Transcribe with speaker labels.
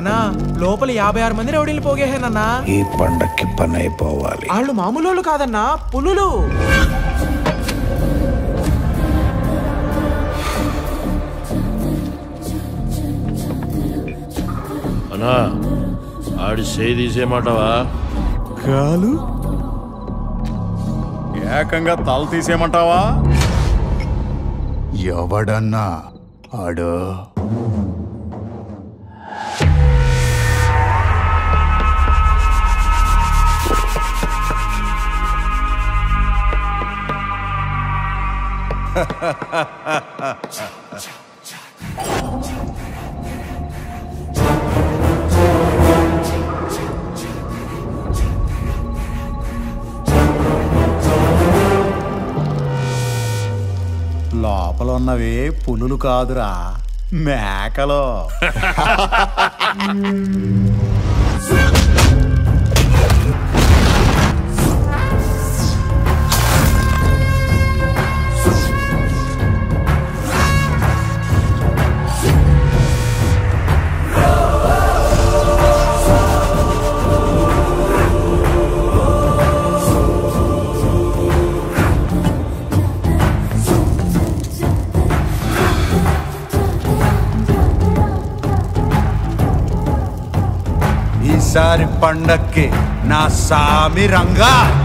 Speaker 1: అన్నా లోపల యాభై ఆరు మంది రౌడీలు పోగేసానన్నా
Speaker 2: ఈ పండక్కి పని అయిపోవాలి
Speaker 1: వాళ్ళు మామూలు వాళ్ళు కాదన్నా పులులు
Speaker 3: అన్నా ఆడి చేయి తీసేయమంటావా
Speaker 4: కాలు ఏకంగా తల తీసేయమంటావా ఎవడన్నా ఆడు లోపల ఉన్నవి పులులు కాదురా మేకలు ఈసారి పండక్కి నా సామి రంగా